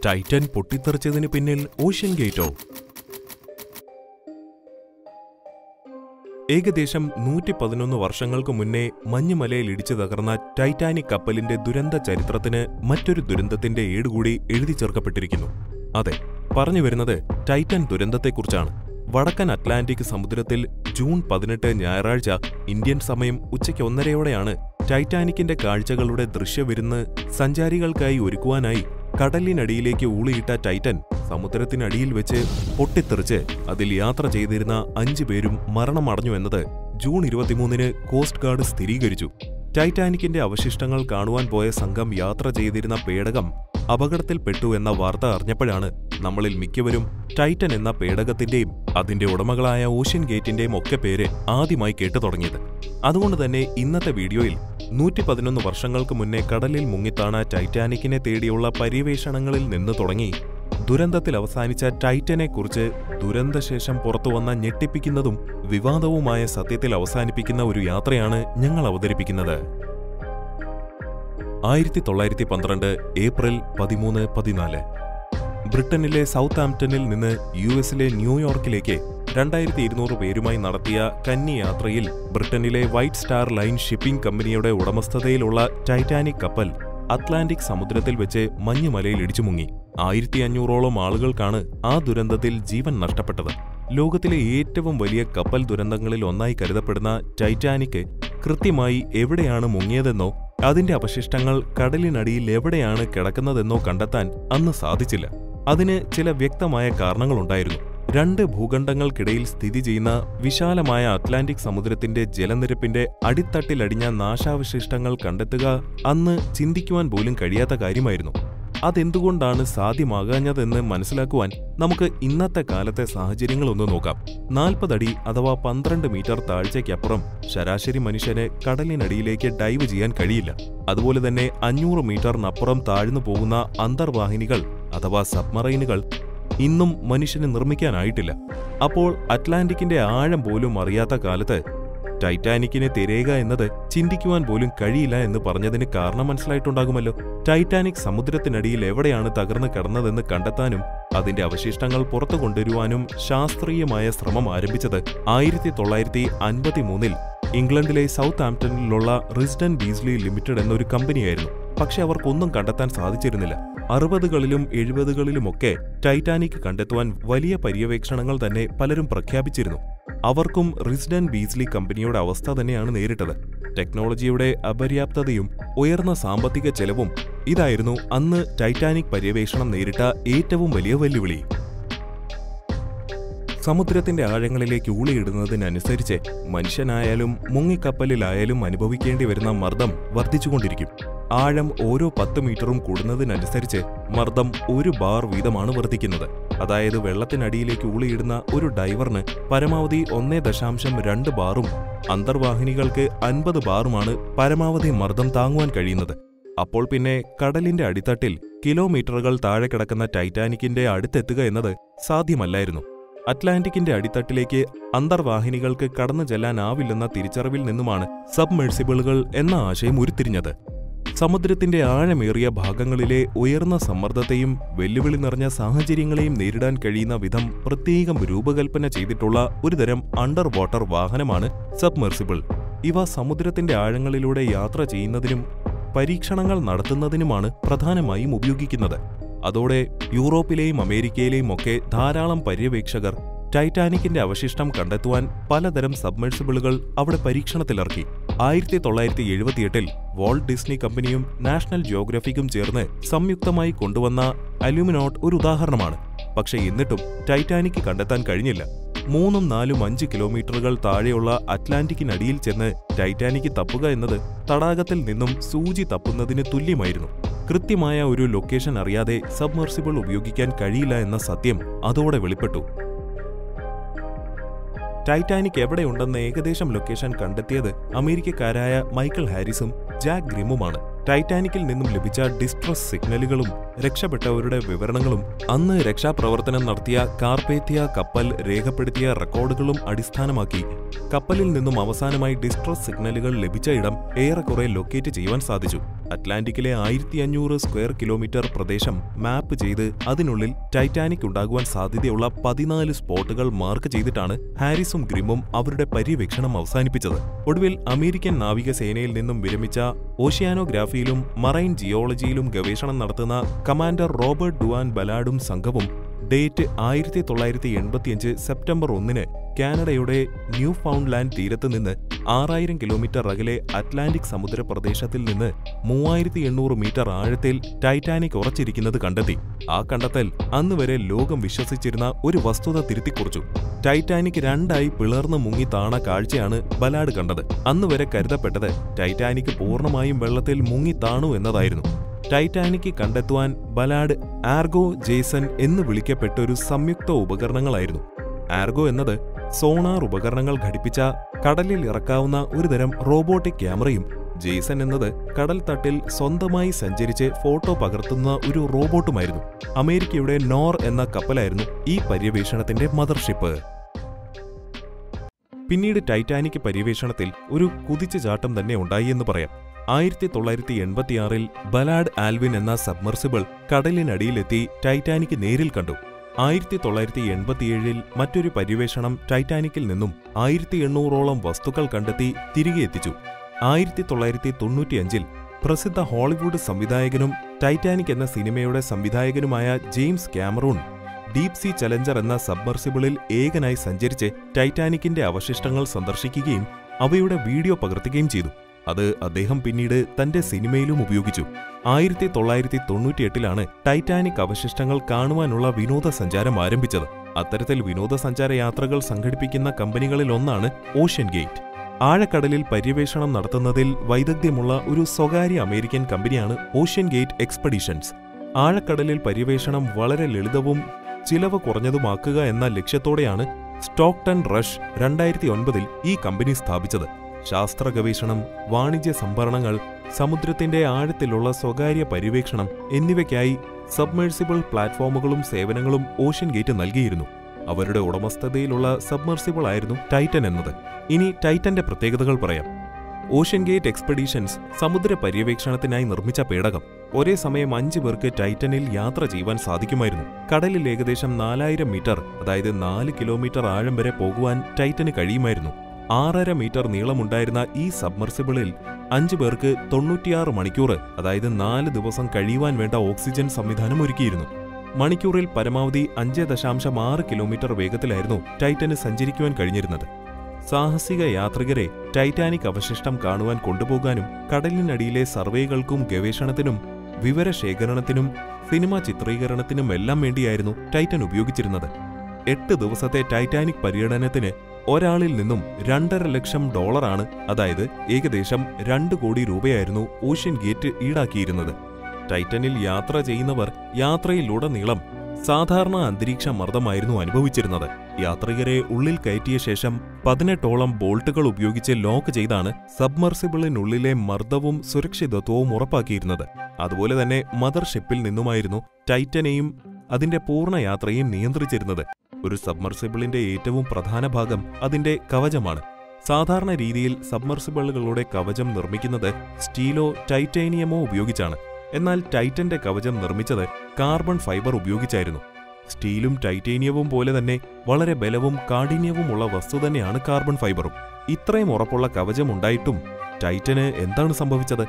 Titan പൊട്ടിത്തെറിച്ചതിന് പിന്നിൽ ocean ഗേറ്റോ ഏകദേശം നൂറ്റി പതിനൊന്ന് വർഷങ്ങൾക്ക് മുന്നേ മഞ്ഞുമലയിൽ ഇടിച്ചു തകർന്ന ടൈറ്റാനിക് കപ്പലിന്റെ ദുരന്ത ചരിത്രത്തിന് മറ്റൊരു ദുരന്തത്തിന്റെ ഏടുകൂടി എഴുതി ചേർക്കപ്പെട്ടിരിക്കുന്നു അതെ പറഞ്ഞു വരുന്നത് ടൈറ്റൻ ദുരന്തത്തെക്കുറിച്ചാണ് വടക്കൻ അറ്റ്ലാന്റിക് സമുദ്രത്തിൽ ജൂൺ പതിനെട്ട് ഞായറാഴ്ച ഇന്ത്യൻ സമയം ഉച്ചയ്ക്ക് ഒന്നരയോടെയാണ് ടൈറ്റാനിക്കിന്റെ കാഴ്ചകളുടെ ദൃശ്യവിരുന്ന് സഞ്ചാരികൾക്കായി ഒരുക്കുവാനായി കടലിനടിയിലേക്ക് ഊളിയിട്ട ടൈറ്റൻ സമുദ്രത്തിനടിയിൽ വെച്ച് പൊട്ടിത്തെറിച്ച് അതിൽ യാത്ര ചെയ്തിരുന്ന അഞ്ചു പേരും മരണമടഞ്ഞു എന്നത് ജൂൺ ഇരുപത്തിമൂന്നിന് കോസ്റ്റ് ഗാർഡ് സ്ഥിരീകരിച്ചു ടൈറ്റാനിക്കിന്റെ അവശിഷ്ടങ്ങൾ കാണുവാൻ പോയ സംഘം യാത്ര ചെയ്തിരുന്ന പേടകം അപകടത്തിൽപ്പെട്ടു എന്ന വാർത്ത അറിഞ്ഞപ്പോഴാണ് നമ്മളിൽ മിക്കവരും ടൈറ്റൻ എന്ന പേടകത്തിന്റെയും അതിന്റെ ഉടമകളായ ഓഷ്യൻ ഗേറ്റിന്റെയും ഒക്കെ പേര് ആദ്യമായി കേട്ടു തുടങ്ങിയത് അതുകൊണ്ട് തന്നെ ഇന്നത്തെ വീഡിയോയിൽ നൂറ്റി പതിനൊന്ന് വർഷങ്ങൾക്ക് മുന്നേ കടലിൽ മുങ്ങിത്താണ ടൈറ്റാനിക്കിനെ തേടിയുള്ള പര്യവേഷണങ്ങളിൽ നിന്ന് തുടങ്ങി ദുരന്തത്തിൽ അവസാനിച്ച ടൈറ്റനെക്കുറിച്ച് ദുരന്തശേഷം പുറത്തുവന്ന ഞെട്ടിപ്പിക്കുന്നതും വിവാദവുമായ സത്യത്തിൽ അവസാനിപ്പിക്കുന്ന ഒരു യാത്രയാണ് ഞങ്ങൾ അവതരിപ്പിക്കുന്നത് ആയിരത്തി തൊള്ളായിരത്തി പന്ത്രണ്ട് ഏപ്രിൽ പതിമൂന്ന് പതിനാല് ബ്രിട്ടനിലെ സൗത്ത് ആംപ്ടണിൽ നിന്ന് യു എസിലെ ന്യൂയോർക്കിലേക്ക് രണ്ടായിരത്തി ഇരുന്നൂറ് പേരുമായി നടത്തിയ കന്നി യാത്രയിൽ ബ്രിട്ടനിലെ വൈറ്റ് സ്റ്റാർ ലൈൻ ഷിപ്പിംഗ് കമ്പനിയുടെ ഉടമസ്ഥതയിലുള്ള ടൈറ്റാനിക് കപ്പൽ അറ്റ്ലാന്റിക് സമുദ്രത്തിൽ വെച്ച് മഞ്ഞുമലയിൽ ഇടിച്ചു മുങ്ങി ആയിരത്തി അഞ്ഞൂറോളം ആളുകൾക്കാണ് ആ ദുരന്തത്തിൽ ജീവൻ നഷ്ടപ്പെട്ടത് ലോകത്തിലെ ഏറ്റവും വലിയ കപ്പൽ ദുരന്തങ്ങളിൽ ഒന്നായി കരുതപ്പെടുന്ന ടൈറ്റാനിക് കൃത്യമായി എവിടെയാണ് മുങ്ങിയതെന്നോ അതിന്റെ അവശിഷ്ടങ്ങൾ കടലിനടിയിൽ എവിടെയാണ് കിടക്കുന്നതെന്നോ കണ്ടെത്താൻ അന്ന് സാധിച്ചില്ല അതിന് ചില വ്യക്തമായ കാരണങ്ങളുണ്ടായിരുന്നു രണ്ട് ഭൂഖണ്ഡങ്ങൾക്കിടയിൽ സ്ഥിതി ചെയ്യുന്ന വിശാലമായ അറ്റ്ലാന്റിക് സമുദ്രത്തിന്റെ ജലനിരപ്പിന്റെ അടിത്തട്ടിലടിഞ്ഞ നാശാവശിഷ്ടങ്ങൾ കണ്ടെത്തുക അന്ന് ചിന്തിക്കുവാൻ പോലും കഴിയാത്ത കാര്യമായിരുന്നു അതെന്തുകൊണ്ടാണ് സാധ്യമാകാഞ്ഞതെന്ന് മനസ്സിലാക്കുവാൻ നമുക്ക് ഇന്നത്തെ കാലത്തെ സാഹചര്യങ്ങളൊന്ന് നോക്കാം നാൽപ്പതടി അഥവാ പന്ത്രണ്ട് മീറ്റർ താഴ്ചയ്ക്കപ്പുറം ശരാശരി മനുഷ്യന് കടലിനടിയിലേക്ക് ഡൈവ് ചെയ്യാൻ കഴിയില്ല അതുപോലെ തന്നെ അഞ്ഞൂറ് മീറ്ററിനപ്പുറം താഴ്ന്നു പോകുന്ന അന്തർവാഹിനികൾ അഥവാ സബ്മറൈനുകൾ ഇന്നും മനുഷ്യന് നിർമ്മിക്കാനായിട്ടില്ല അപ്പോൾ അറ്റ്ലാന്റിക്കിന്റെ ആഴം പോലും അറിയാത്ത കാലത്ത് ടൈറ്റാനിക്കിനെ തിരയുക എന്നത് ചിന്തിക്കുവാൻ പോലും കഴിയില്ല എന്ന് പറഞ്ഞതിന് കാരണം മനസ്സിലായിട്ടുണ്ടാകുമല്ലോ ടൈറ്റാനിക് സമുദ്രത്തിനടിയിൽ എവിടെയാണ് തകർന്നു കിടന്നതെന്ന് കണ്ടെത്താനും അതിന്റെ അവശിഷ്ടങ്ങൾ പുറത്തു കൊണ്ടുവരുവാനും ശാസ്ത്രീയമായ ശ്രമം ആരംഭിച്ചത് ആയിരത്തി തൊള്ളായിരത്തി അൻപത്തിമൂന്നിൽ ഇംഗ്ലണ്ടിലെ സൗത്ത് ആംപ്ടണിലുള്ള റിസ്ഡൻ ബീസ്ലി ലിമിറ്റഡ് എന്നൊരു കമ്പനിയായിരുന്നു പക്ഷെ അവർക്കൊന്നും കണ്ടെത്താൻ സാധിച്ചിരുന്നില്ല അറുപതുകളിലും എഴുപതുകളിലുമൊക്കെ ടൈറ്റാനിക് കണ്ടെത്തുവാൻ വലിയ പര്യവേക്ഷണങ്ങൾ തന്നെ പലരും പ്രഖ്യാപിച്ചിരുന്നു അവർക്കും റിസ്ഡൻ ബീസ്ലി കമ്പനിയുടെ അവസ്ഥ തന്നെയാണ് നേരിട്ടത് ടെക്നോളജിയുടെ അപര്യാപ്തതയും ഉയർന്ന സാമ്പത്തിക ചെലവും ഇതായിരുന്നു അന്ന് ടൈറ്റാനിക് പര്യവേഷണം നേരിട്ട ഏറ്റവും വലിയ വെല്ലുവിളി സമുദ്രത്തിന്റെ ആഴങ്ങളിലേക്ക് ഊളിയിടുന്നതിനനുസരിച്ച് മനുഷ്യനായാലും മുങ്ങിക്കപ്പലിലായാലും അനുഭവിക്കേണ്ടി വരുന്ന മർദ്ദം വർദ്ധിച്ചുകൊണ്ടിരിക്കും ആഴം ഓരോ പത്ത് മീറ്ററും കൂടുന്നതിനനുസരിച്ച് മർദ്ദം ഒരു ബാർ വീതമാണ് വർദ്ധിക്കുന്നത് അതായത് വെള്ളത്തിനടിയിലേക്ക് ഊളിയിടുന്ന ഒരു ഡൈവറിന് പരമാവധി ഒന്നേ ദശാംശം രണ്ട് ബാറും അന്തർവാഹിനികൾക്ക് അൻപത് ബാറുമാണ് പരമാവധി മർദ്ദം താങ്ങുവാൻ കഴിയുന്നത് അപ്പോൾ പിന്നെ കടലിന്റെ അടിത്തട്ടിൽ കിലോമീറ്ററുകൾ താഴെ കിടക്കുന്ന ടൈറ്റാനിക്കിന്റെ അടുത്തെത്തുക എന്നത് സാധ്യമല്ലായിരുന്നു അറ്റ്ലാന്റിക്കിന്റെ അടിത്തട്ടിലേക്ക് അന്തർവാഹിനികൾക്ക് കടന്നു ചെല്ലാനാവില്ലെന്ന തിരിച്ചറിവിൽ നിന്നുമാണ് സബ്മെഴ്സിബിളുകൾ എന്ന ആശയം ഉരുത്തിരിഞ്ഞത് സമുദ്രത്തിന്റെ ആഴമേറിയ ഭാഗങ്ങളിലെ ഉയർന്ന സമ്മർദ്ദത്തെയും വെല്ലുവിളി നിറഞ്ഞ സാഹചര്യങ്ങളെയും നേരിടാൻ കഴിയുന്ന വിധം പ്രത്യേകം രൂപകൽപ്പന ചെയ്തിട്ടുള്ള ഒരുതരം അണ്ടർ വാട്ടർ വാഹനമാണ് സബ്മെർസിബിൾ ഇവ സമുദ്രത്തിന്റെ ആഴങ്ങളിലൂടെ യാത്ര ചെയ്യുന്നതിനും പരീക്ഷണങ്ങൾ നടത്തുന്നതിനുമാണ് പ്രധാനമായും ഉപയോഗിക്കുന്നത് അതോടെ യൂറോപ്പിലെയും അമേരിക്കയിലെയും ഒക്കെ ധാരാളം പര്യവേക്ഷകർ ടൈറ്റാനിക്കിന്റെ അവശിഷ്ടം കണ്ടെത്തുവാൻ പലതരം സബ്മെഴ്സിബിളുകൾ അവിടെ പരീക്ഷണത്തിലിറക്കി ആയിരത്തി തൊള്ളായിരത്തി എഴുപത്തിയെട്ടിൽ വാൾട്ട് ഡിസ്നി കമ്പനിയും നാഷണൽ ജിയോഗ്രഫിക്കും ചേർന്ന് സംയുക്തമായി കൊണ്ടുവന്ന അലുമിനോട്ട് ഒരു ഉദാഹരണമാണ് പക്ഷേ എന്നിട്ടും ടൈറ്റാനിക് കണ്ടെത്താൻ കഴിഞ്ഞില്ല മൂന്നും നാലും അഞ്ച് കിലോമീറ്ററുകൾ താഴെയുള്ള അറ്റ്ലാന്റിക്കിനടിയിൽ ചെന്ന് ടൈറ്റാനിക് തപ്പുക എന്നത് തടാകത്തിൽ നിന്നും സൂചി തപ്പുന്നതിന് തുല്യമായിരുന്നു കൃത്യമായ ഒരു ലൊക്കേഷൻ അറിയാതെ സബ്മർസിബിൾ ഉപയോഗിക്കാൻ കഴിയില്ല എന്ന സത്യം അതോടെ വെളിപ്പെട്ടു ടൈറ്റാനിക് എവിടെയുണ്ടെന്ന് ഏകദേശം ലൊക്കേഷൻ കണ്ടെത്തിയത് അമേരിക്കക്കാരായ മൈക്കിൾ ഹാരിസും ജാക്ക് ഗ്രിമുമാണ് ടൈറ്റാനിക്കിൽ നിന്നും ലഭിച്ച ഡിസ്ട്രസ് സിഗ്നലുകളും രക്ഷപ്പെട്ടവരുടെ വിവരണങ്ങളും അന്ന് രക്ഷാപ്രവർത്തനം നടത്തിയ കാർപേത്തിയ കപ്പൽ രേഖപ്പെടുത്തിയ റെക്കോർഡുകളും അടിസ്ഥാനമാക്കി കപ്പലിൽ നിന്നും അവസാനമായി ഡിസ്ട്രസ് സിഗ്നലുകൾ ലഭിച്ച ഇടം ഏറെക്കുറെ ലൊക്കേറ്റ് ചെയ്യുവാൻ സാധിച്ചു അറ്റ്ലാന്റിക്കിലെ ആയിരത്തി അഞ്ഞൂറ് സ്ക്വയർ കിലോമീറ്റർ പ്രദേശം മാപ്പ് ചെയ്ത് അതിനുള്ളിൽ ടൈറ്റാനിക് ഉണ്ടാകുവാൻ സാധ്യതയുള്ള പതിനാല് സ്പോട്ടുകൾ മാർക്ക് ചെയ്തിട്ടാണ് ഹാരിസും ഗ്രിമ്മും അവരുടെ പര്യവേക്ഷണം അവസാനിപ്പിച്ചത് ഒടുവിൽ അമേരിക്കൻ നാവികസേനയിൽ നിന്നും വിരമിച്ച ഓഷ്യാനോഗ്രാഫിയിലും മറൈൻ ജിയോളജിയിലും ഗവേഷണം നടത്തുന്ന കമാൻഡർ റോബർട്ട് ഡുവാൻ ബലാഡും സംഘവും ഡേറ്റ് ആയിരത്തി തൊള്ളായിരത്തി എൺപത്തിയഞ്ച് സെപ്റ്റംബർ ഒന്നിന് കാനഡയുടെ ന്യൂ ഫൗണ്ട്ലാൻഡ് തീരത്ത് നിന്ന് ആറായിരം കിലോമീറ്റർ അകലെ അറ്റ്ലാന്റിക് സമുദ്ര പ്രദേശത്തിൽ നിന്ന് മൂവായിരത്തി എണ്ണൂറ് മീറ്റർ ആഴത്തിൽ ടൈറ്റാനിക് ഉറച്ചിരിക്കുന്നത് കണ്ടെത്തി ആ കണ്ടെത്തൽ അന്നുവരെ ലോകം വിശ്വസിച്ചിരുന്ന ഒരു വസ്തുത തിരുത്തിക്കുറിച്ചു ടൈറ്റാനിക് രണ്ടായി പിളർന്നു മുങ്ങി താണ കാഴ്ചയാണ് ബലാഡ് കണ്ടത് അന്നുവരെ കരുതപ്പെട്ടത് ടൈറ്റാനിക് പൂർണ്ണമായും വെള്ളത്തിൽ മുങ്ങി താണു എന്നതായിരുന്നു ടൈറ്റാനിക് കണ്ടെത്തുവാൻ ബലാഡ് ആർഗോ ജേസൺ എന്ന് വിളിക്കപ്പെട്ട ഒരു സംയുക്ത ഉപകരണങ്ങളായിരുന്നു ആർഗോ എന്നത് സോണാർ ഉപകരണങ്ങൾ ഘടിപ്പിച്ച കടലിൽ ഇറക്കാവുന്ന ഒരുതരം റോബോട്ടിക് ക്യാമറയും ജേസൺ എന്നത് കടൽ തട്ടിൽ സ്വന്തമായി സഞ്ചരിച്ച് ഫോട്ടോ പകർത്തുന്ന ഒരു റോബോട്ടുമായിരുന്നു അമേരിക്കയുടെ നോർ എന്ന കപ്പലായിരുന്നു ഈ പര്യവേഷണത്തിന്റെ മദർഷിപ്പ് പിന്നീട് ടൈറ്റാനിക് പര്യവേഷണത്തിൽ ഒരു കുതിച്ചുചാട്ടം തന്നെ ഉണ്ടായി എന്ന് പറയാം ആയിരത്തി തൊള്ളായിരത്തി എൺപത്തിയാറിൽ ബലാഡ് ആൽവിൻ എന്ന സബ്മർസിബിൾ കടലിനടിയിലെത്തി ടൈറ്റാനിക് നേരിൽ കണ്ടു ആയിരത്തി തൊള്ളായിരത്തി എൺപത്തിയേഴിൽ മറ്റൊരു പര്യവേഷണം ടൈറ്റാനിക്കിൽ നിന്നും ആയിരത്തി എണ്ണൂറോളം വസ്തുക്കൾ കണ്ടെത്തി തിരികെ എത്തിച്ചു ആയിരത്തി തൊള്ളായിരത്തി തൊണ്ണൂറ്റിയഞ്ചിൽ പ്രസിദ്ധ ഹോളിവുഡ് സംവിധായകനും ടൈറ്റാനിക് എന്ന സിനിമയുടെ സംവിധായകനുമായ James Cameron Deep Sea Challenger എന്ന സബ്മർസിബിളിൽ ഏകനായി സഞ്ചരിച്ച് ടൈറ്റാനിക്കിന്റെ അവശിഷ്ടങ്ങൾ സന്ദർശിക്കുകയും അവയുടെ വീഡിയോ പകർത്തുകയും ചെയ്തു അത് അദ്ദേഹം പിന്നീട് തന്റെ സിനിമയിലും ഉപയോഗിച്ചു ആയിരത്തി തൊള്ളായിരത്തി തൊണ്ണൂറ്റിയെട്ടിലാണ് ടൈറ്റാനിക് അവശിഷ്ടങ്ങൾ കാണുവാനുള്ള വിനോദസഞ്ചാരം ആരംഭിച്ചത് അത്തരത്തിൽ വിനോദസഞ്ചാര യാത്രകൾ സംഘടിപ്പിക്കുന്ന കമ്പനികളിലൊന്നാണ് ഓഷ്യൻ ഗേറ്റ് ആഴക്കടലിൽ പര്യവേഷണം നടത്തുന്നതിൽ വൈദഗ്ധ്യമുള്ള ഒരു സ്വകാര്യ അമേരിക്കൻ കമ്പനിയാണ് ഓഷ്യൻ ഗേറ്റ് എക്സ്പെഡിഷൻസ് ആഴക്കടലിൽ പര്യവേഷണം വളരെ ലളിതവും ചിലവ് കുറഞ്ഞതുമാക്കുക എന്ന ലക്ഷ്യത്തോടെയാണ് സ്റ്റോക്ടൺ റഷ് രണ്ടായിരത്തി ഒൻപതിൽ ഈ കമ്പനി സ്ഥാപിച്ചത് ശാസ്ത്ര ഗവേഷണം വാണിജ്യ സംഭരണങ്ങൾ സമുദ്രത്തിന്റെ ആഴത്തിലുള്ള സ്വകാര്യ പര്യവേക്ഷണം എന്നിവയ്ക്കായി സബ്മേഴ്സിബിൾ പ്ലാറ്റ്ഫോമുകളും സേവനങ്ങളും ഓഷ്യൻ ഗേറ്റ് നൽകിയിരുന്നു അവരുടെ ഉടമസ്ഥതയിലുള്ള സബ്മർസിബിൾ ആയിരുന്നു ടൈറ്റൻ എന്നത് ഇനി ടൈറ്റന്റെ പ്രത്യേകതകൾ പറയാം ഓഷ്യൻ ഗേറ്റ് എക്സ്പെഡീഷൻസ് സമുദ്ര പര്യവേക്ഷണത്തിനായി നിർമ്മിച്ച പേടകം ഒരേ സമയം അഞ്ചു പേർക്ക് ടൈറ്റനിൽ യാത്ര ചെയ്യുവാൻ സാധിക്കുമായിരുന്നു കടലിൽ ഏകദേശം നാലായിരം മീറ്റർ അതായത് നാല് കിലോമീറ്റർ ആഴം വരെ പോകുവാൻ ടൈറ്റന് കഴിയുമായിരുന്നു ആറര മീറ്റർ നീളമുണ്ടായിരുന്ന ഈ സബ്മർസിബിളിൽ അഞ്ചു പേർക്ക് തൊണ്ണൂറ്റിയാറ് മണിക്കൂർ അതായത് നാല് ദിവസം കഴിയുവാൻ വേണ്ട ഓക്സിജൻ സംവിധാനം ഒരുക്കിയിരുന്നു മണിക്കൂറിൽ പരമാവധി അഞ്ച് ദശാംശം ആറ് കിലോമീറ്റർ വേഗത്തിലായിരുന്നു ടൈറ്റന് സഞ്ചരിക്കുവാൻ കഴിഞ്ഞിരുന്നത് സാഹസിക യാത്രികരെ ടൈറ്റാനിക് അവശിഷ്ടം കാണുവാൻ കൊണ്ടുപോകാനും കടലിനടിയിലെ സർവേകൾക്കും ഗവേഷണത്തിനും വിവരശേഖരണത്തിനും സിനിമാ ചിത്രീകരണത്തിനും എല്ലാം വേണ്ടിയായിരുന്നു ടൈറ്റൻ ഉപയോഗിച്ചിരുന്നത് എട്ട് ദിവസത്തെ ടൈറ്റാനിക് പര്യടനത്തിന് ഒരാളിൽ നിന്നും രണ്ടര ലക്ഷം ഡോളറാണ് അതായത് ഏകദേശം രണ്ട് കോടി രൂപയായിരുന്നു ഓഷ്യൻ ഗേറ്റ് ഈടാക്കിയിരുന്നത് ടൈറ്റനിൽ യാത്ര ചെയ്യുന്നവർ യാത്രയിലുടനീളം സാധാരണ അന്തരീക്ഷ മർദ്ദമായിരുന്നു അനുഭവിച്ചിരുന്നത് യാത്രികരെ ഉള്ളിൽ കയറ്റിയ ശേഷം പതിനെട്ടോളം ബോൾട്ടുകൾ ഉപയോഗിച്ച് ലോക്ക് ചെയ്താണ് സബ്മർസിബിളിനുള്ളിലെ മർദ്ദവും സുരക്ഷിതത്വവും ഉറപ്പാക്കിയിരുന്നത് അതുപോലെ തന്നെ മദർ ഷിപ്പിൽ നിന്നുമായിരുന്നു ടൈറ്റനെയും അതിന്റെ പൂർണ്ണ യാത്രയും നിയന്ത്രിച്ചിരുന്നത് ഒരു സബ്മർസിബിളിന്റെ ഏറ്റവും പ്രധാന ഭാഗം അതിന്റെ കവചമാണ് സാധാരണ രീതിയിൽ സബ്മർസിബിളുകളുടെ കവചം നിർമ്മിക്കുന്നത് സ്റ്റീലോ ടൈറ്റേനിയമോ ഉപയോഗിച്ചാണ് എന്നാൽ ടൈറ്റന്റെ കവചം നിർമ്മിച്ചത് കാർബൺ ഫൈബർ ഉപയോഗിച്ചായിരുന്നു സ്റ്റീലും ടൈറ്റേനിയവും പോലെ തന്നെ വളരെ ബലവും കാഠിന്യവുമുള്ള വസ്തു തന്നെയാണ് കാർബൺ ഫൈബറും ഇത്രയും ഉറപ്പുള്ള കവചം ഉണ്ടായിട്ടും ടൈറ്റന് എന്താണ് സംഭവിച്ചത്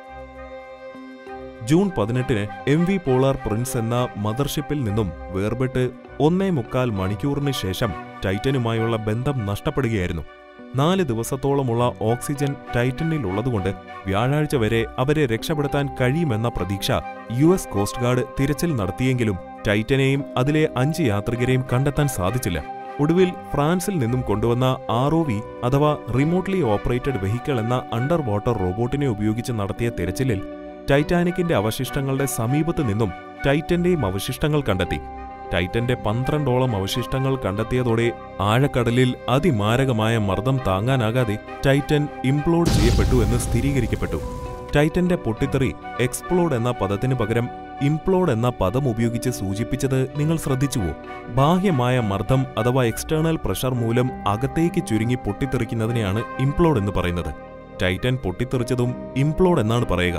ജൂൺ പതിനെട്ടിന് എം വി പോളാർ പ്രിൻസ് എന്ന മദർഷിപ്പിൽ നിന്നും വേർപെട്ട് ഒന്നേ മുക്കാൽ മണിക്കൂറിന് ശേഷം ടൈറ്റനുമായുള്ള ബന്ധം നഷ്ടപ്പെടുകയായിരുന്നു നാല് ദിവസത്തോളമുള്ള ഓക്സിജൻ ടൈറ്റനിൽ ഉള്ളതുകൊണ്ട് വ്യാഴാഴ്ച വരെ അവരെ രക്ഷപ്പെടുത്താൻ കഴിയുമെന്ന പ്രതീക്ഷ യു എസ് കോസ്റ്റ് ഗാർഡ് തിരച്ചിൽ നടത്തിയെങ്കിലും ടൈറ്റനെയും അതിലെ അഞ്ച് യാത്രികരെയും കണ്ടെത്താൻ സാധിച്ചില്ല ഒടുവിൽ ഫ്രാൻസിൽ നിന്നും കൊണ്ടുവന്ന ആർ ഒ വി അഥവാ റിമോട്ട്ലി ഓപ്പറേറ്റഡ് വെഹിക്കിൾ എന്ന അണ്ടർ വാട്ടർ റോബോട്ടിനെ ഉപയോഗിച്ച് നടത്തിയ തിരച്ചിലിൽ ടൈറ്റാനിക്കിന്റെ അവശിഷ്ടങ്ങളുടെ സമീപത്ത് നിന്നും ടൈറ്റന്റെയും അവശിഷ്ടങ്ങൾ കണ്ടെത്തി ടൈറ്റന്റെ പന്ത്രണ്ടോളം അവശിഷ്ടങ്ങൾ കണ്ടെത്തിയതോടെ ആഴക്കടലിൽ അതിമാരകമായ മർദ്ദം താങ്ങാനാകാതെ ടൈറ്റൻ ഇംപ്ലോഡ് ചെയ്യപ്പെട്ടു എന്ന് സ്ഥിരീകരിക്കപ്പെട്ടു ടൈറ്റന്റെ പൊട്ടിത്തെറി എക്സ്പ്ലോഡ് എന്ന പദത്തിന് പകരം ഇംപ്ലോഡ് എന്ന പദം ഉപയോഗിച്ച് സൂചിപ്പിച്ചത് നിങ്ങൾ ശ്രദ്ധിച്ചുവോ ബാഹ്യമായ മർദ്ദം അഥവാ എക്സ്റ്റേണൽ പ്രഷർ മൂലം അകത്തേക്ക് ചുരുങ്ങി പൊട്ടിത്തെറിക്കുന്നതിനെയാണ് ഇംപ്ലോഡ് എന്ന് പറയുന്നത് ടൈറ്റൻ പൊട്ടിത്തെറിച്ചതും ഇംപ്ലോഡ് എന്നാണ് പറയുക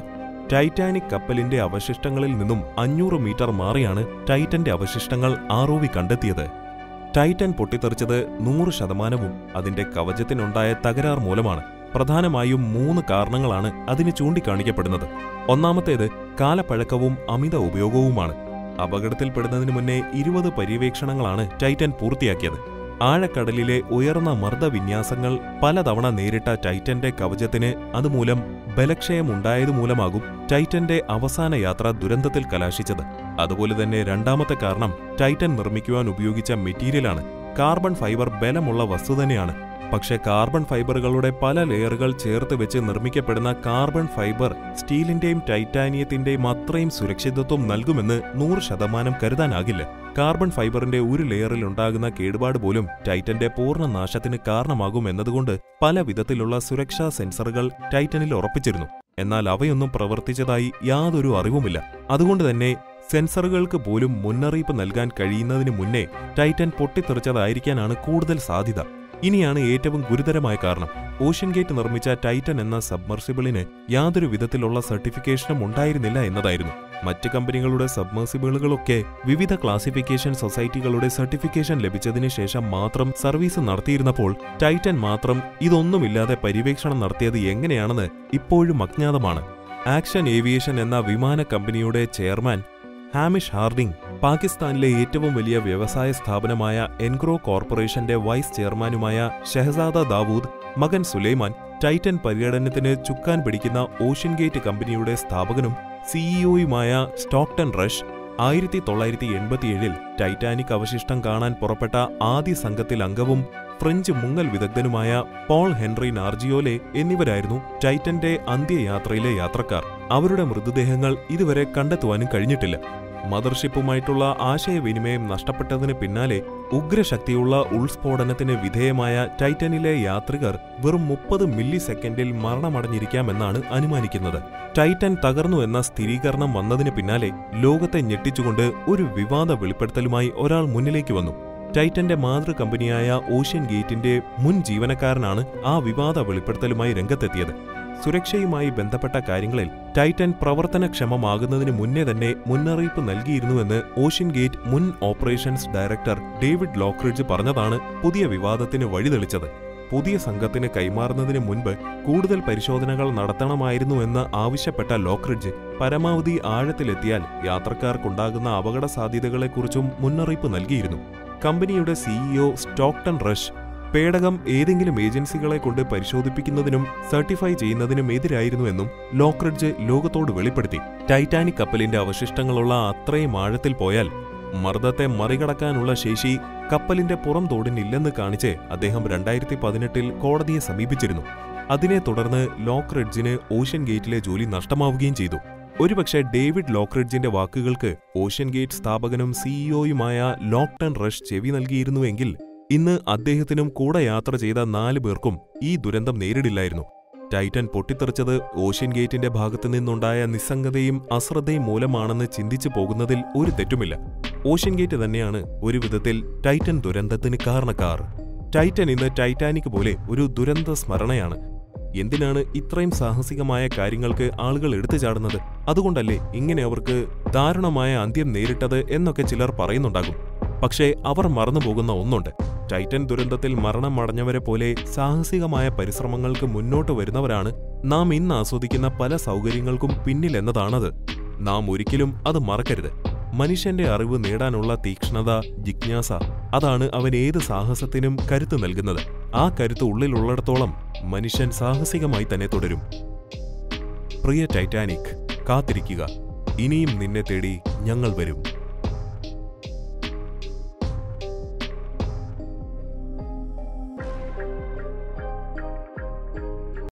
ടൈറ്റാനിക് കപ്പലിന്റെ അവശിഷ്ടങ്ങളിൽ നിന്നും അഞ്ഞൂറ് മീറ്റർ മാറിയാണ് ടൈറ്റന്റെ അവശിഷ്ടങ്ങൾ ആർ കണ്ടെത്തിയത് ടൈറ്റൻ പൊട്ടിത്തെറിച്ചത് നൂറ് ശതമാനവും അതിന്റെ കവചത്തിനുണ്ടായ തകരാർ മൂലമാണ് പ്രധാനമായും മൂന്ന് കാരണങ്ങളാണ് അതിന് ചൂണ്ടിക്കാണിക്കപ്പെടുന്നത് ഒന്നാമത്തേത് കാലപ്പഴക്കവും അമിത ഉപയോഗവുമാണ് അപകടത്തിൽപ്പെടുന്നതിന് മുന്നേ ഇരുപത് പര്യവേക്ഷണങ്ങളാണ് ടൈറ്റൻ പൂർത്തിയാക്കിയത് ആഴക്കടലിലെ ഉയർന്ന മർദ്ദവിന്യാസങ്ങൾ പലതവണ നേരിട്ട ടൈറ്റന്റെ കവചത്തിന് അതുമൂലം ബലക്ഷയമുണ്ടായതുമൂലമാകും ടൈറ്റന്റെ അവസാന യാത്ര ദുരന്തത്തിൽ കലാശിച്ചത് അതുപോലെ തന്നെ രണ്ടാമത്തെ കാരണം ടൈറ്റൻ നിർമ്മിക്കുവാൻ ഉപയോഗിച്ച മെറ്റീരിയലാണ് കാർബൺ ഫൈബർ ബലമുള്ള വസ്തു തന്നെയാണ് പക്ഷേ കാർബൺ ഫൈബറുകളുടെ പല ലെയറുകൾ ചേർത്ത് വെച്ച് നിർമ്മിക്കപ്പെടുന്ന കാർബൺ ഫൈബർ സ്റ്റീലിന്റെയും ടൈറ്റാനിയത്തിന്റെയും അത്രയും സുരക്ഷിതത്വം നൽകുമെന്ന് നൂറ് ശതമാനം കരുതാനാകില്ല കാർബൺ ഫൈബറിന്റെ ഒരു ലെയറിൽ ഉണ്ടാകുന്ന കേടുപാട് പോലും ടൈറ്റന്റെ പൂർണ്ണ നാശത്തിന് കാരണമാകും എന്നതുകൊണ്ട് പല വിധത്തിലുള്ള സുരക്ഷാ സെൻസറുകൾ ടൈറ്റനിൽ ഉറപ്പിച്ചിരുന്നു എന്നാൽ അവയൊന്നും പ്രവർത്തിച്ചതായി യാതൊരു അറിവുമില്ല അതുകൊണ്ട് തന്നെ സെൻസറുകൾക്ക് പോലും മുന്നറിയിപ്പ് നൽകാൻ കഴിയുന്നതിന് മുന്നേ ടൈറ്റൻ പൊട്ടിത്തെറിച്ചതായിരിക്കാനാണ് കൂടുതൽ സാധ്യത ഇനിയാണ് ഏറ്റവും ഗുരുതരമായ കാരണം ഓഷ്യൻ ഗേറ്റ് നിർമ്മിച്ച ടൈറ്റൻ എന്ന സബ്മർസിബിളിന് യാതൊരു വിധത്തിലുള്ള സർട്ടിഫിക്കേഷനും ഉണ്ടായിരുന്നില്ല എന്നതായിരുന്നു മറ്റ് കമ്പനികളുടെ സബ്മർസിബിളുകളൊക്കെ വിവിധ ക്ലാസിഫിക്കേഷൻ സൊസൈറ്റികളുടെ സർട്ടിഫിക്കേഷൻ ലഭിച്ചതിന് ശേഷം മാത്രം സർവീസ് നടത്തിയിരുന്നപ്പോൾ ടൈറ്റൻ മാത്രം ഇതൊന്നുമില്ലാതെ പര്യവേക്ഷണം നടത്തിയത് എങ്ങനെയാണെന്ന് ഇപ്പോഴും അജ്ഞാതമാണ് ആക്ഷൻ ഏവിയേഷൻ എന്ന വിമാന കമ്പനിയുടെ ചെയർമാൻ ഹാമിഷ് ഹാർഡിംഗ് പാകിസ്ഥാനിലെ ഏറ്റവും വലിയ വ്യവസായ സ്ഥാപനമായ എൻഗ്രോ കോർപ്പറേഷന്റെ വൈസ് ചെയർമാനുമായ ഷെഹസാദ ദാവൂദ് മകൻ സുലൈമാൻ ടൈറ്റൻ പര്യടനത്തിന് ചുക്കാൻ പിടിക്കുന്ന ഓഷ്യൻ ഗേറ്റ് കമ്പനിയുടെ സ്ഥാപകനും സിഇഒയുമായ സ്റ്റോക്ടൺ റഷ് ആയിരത്തി തൊള്ളായിരത്തി എൺപത്തിയേഴിൽ ടൈറ്റാനിക് അവശിഷ്ടം കാണാൻ പുറപ്പെട്ട ആദ്യ സംഘത്തിൽ അംഗവും ഫ്രഞ്ച് മുങ്ങൽ വിദഗ്ധനുമായ പോൾ ഹെൻറി നാർജിയോലെ എന്നിവരായിരുന്നു ടൈറ്റന്റെ അന്ത്യയാത്രയിലെ യാത്രക്കാർ അവരുടെ മൃതദേഹങ്ങൾ ഇതുവരെ കണ്ടെത്തുവാനും കഴിഞ്ഞിട്ടില്ല മദർഷിപ്പുമായിട്ടുള്ള ആശയവിനിമയം നഷ്ടപ്പെട്ടതിന് പിന്നാലെ ഉഗ്രശക്തിയുള്ള ഉൾസ്ഫോടനത്തിന് വിധേയമായ ടൈറ്റനിലെ യാത്രികർ വെറും മുപ്പത് മില്ലി സെക്കൻഡിൽ മരണമടഞ്ഞിരിക്കാമെന്നാണ് അനുമാനിക്കുന്നത് ടൈറ്റൻ തകർന്നു എന്ന സ്ഥിരീകരണം വന്നതിന് പിന്നാലെ ലോകത്തെ ഞെട്ടിച്ചുകൊണ്ട് ഒരു വിവാദ വെളിപ്പെടുത്തലുമായി ഒരാൾ മുന്നിലേക്ക് വന്നു ടൈറ്റന്റെ മാതൃ കമ്പനിയായ ഓഷ്യൻ ഗേറ്റിന്റെ മുൻ ജീവനക്കാരനാണ് ആ വിവാദ വെളിപ്പെടുത്തലുമായി രംഗത്തെത്തിയത് സുരക്ഷയുമായി ബന്ധപ്പെട്ട കാര്യങ്ങളിൽ ടൈറ്റൻ പ്രവർത്തനക്ഷമമാകുന്നതിന് മുന്നേ തന്നെ മുന്നറിയിപ്പ് നൽകിയിരുന്നുവെന്ന് ഓഷ്യൻ ഗേറ്റ് മുൻ ഓപ്പറേഷൻസ് ഡയറക്ടർ ഡേവിഡ് ലോക്രിഡ്ജ് പറഞ്ഞതാണ് പുതിയ വിവാദത്തിന് വഴിതെളിച്ചത് പുതിയ സംഘത്തിന് കൈമാറുന്നതിന് മുൻപ് കൂടുതൽ പരിശോധനകൾ നടത്തണമായിരുന്നുവെന്ന് ആവശ്യപ്പെട്ട ലോക്രിഡ്ജ് പരമാവധി ആഴത്തിലെത്തിയാൽ യാത്രക്കാർക്കുണ്ടാകുന്ന അപകട സാധ്യതകളെക്കുറിച്ചും മുന്നറിയിപ്പ് നൽകിയിരുന്നു കമ്പനിയുടെ സിഇഒ സ്റ്റോക്ടൺ റഷ് പേടകം ഏതെങ്കിലും ഏജൻസികളെ കൊണ്ട് പരിശോധിപ്പിക്കുന്നതിനും സർട്ടിഫൈ ചെയ്യുന്നതിനും എതിരായിരുന്നുവെന്നും ലോക്രിഡ്ജ് ലോകത്തോട് വെളിപ്പെടുത്തി ടൈറ്റാനിക് കപ്പലിന്റെ അവശിഷ്ടങ്ങളുള്ള അത്രയും ആഴത്തിൽ പോയാൽ മർദ്ദത്തെ മറികടക്കാനുള്ള ശേഷി കപ്പലിന്റെ പുറം തോടിനില്ലെന്ന് കാണിച്ച് അദ്ദേഹം രണ്ടായിരത്തി പതിനെട്ടിൽ കോടതിയെ സമീപിച്ചിരുന്നു അതിനെ തുടർന്ന് ലോക്രിഡ്ജിന് ഓഷ്യൻ ഗേറ്റിലെ ജോലി നഷ്ടമാവുകയും ചെയ്തു ഒരുപക്ഷെ ഡേവിഡ് ലോക്രിഡ്ജിന്റെ വാക്കുകൾക്ക് ഓഷ്യൻ ഗേറ്റ് സ്ഥാപകനും സിഇഒയുമായ ലോക്ടൺ റഷ് ചെവി നൽകിയിരുന്നുവെങ്കിൽ ഇന്ന് അദ്ദേഹത്തിനും കൂടെ യാത്ര ചെയ്ത നാല് പേർക്കും ഈ ദുരന്തം നേരിടില്ലായിരുന്നു ടൈറ്റൻ പൊട്ടിത്തെറിച്ചത് ഓഷ്യൻ ഗേറ്റിന്റെ ഭാഗത്തു നിന്നുണ്ടായ നിസ്സംഗതയും അശ്രദ്ധയും മൂലമാണെന്ന് ചിന്തിച്ചു പോകുന്നതിൽ ഒരു തെറ്റുമില്ല ഓഷ്യൻ ഗേറ്റ് തന്നെയാണ് ഒരു വിധത്തിൽ ടൈറ്റൻ ദുരന്തത്തിന് കാരണക്കാർ ടൈറ്റൻ ഇന്ന് ടൈറ്റാനിക് പോലെ ഒരു ദുരന്ത സ്മരണയാണ് എന്തിനാണ് ഇത്രയും സാഹസികമായ കാര്യങ്ങൾക്ക് ആളുകൾ എടുത്തു ചാടുന്നത് അതുകൊണ്ടല്ലേ ഇങ്ങനെ അവർക്ക് ദാരുണമായ അന്ത്യം നേരിട്ടത് എന്നൊക്കെ ചിലർ പറയുന്നുണ്ടാകും പക്ഷേ അവർ മറന്നുപോകുന്ന ഒന്നുണ്ട് ടൈറ്റൻ ദുരന്തത്തിൽ മരണം അടഞ്ഞവരെ പോലെ സാഹസികമായ പരിശ്രമങ്ങൾക്ക് മുന്നോട്ട് വരുന്നവരാണ് നാം ഇന്ന് ആസ്വദിക്കുന്ന പല സൗകര്യങ്ങൾക്കും പിന്നിലെന്നതാണത് നാം ഒരിക്കലും അത് മറക്കരുത് മനുഷ്യന്റെ അറിവ് നേടാനുള്ള തീക്ഷ്ണത ജിജ്ഞാസ അതാണ് അവൻ ഏത് സാഹസത്തിനും കരുത്ത് നൽകുന്നത് ആ കരുത്ത് ഉള്ളിലുള്ളിടത്തോളം മനുഷ്യൻ സാഹസികമായി തന്നെ തുടരും പ്രിയ ടൈറ്റാനിക് കാത്തിരിക്കുക ഇനിയും നിന്നെ തേടി ഞങ്ങൾ വരും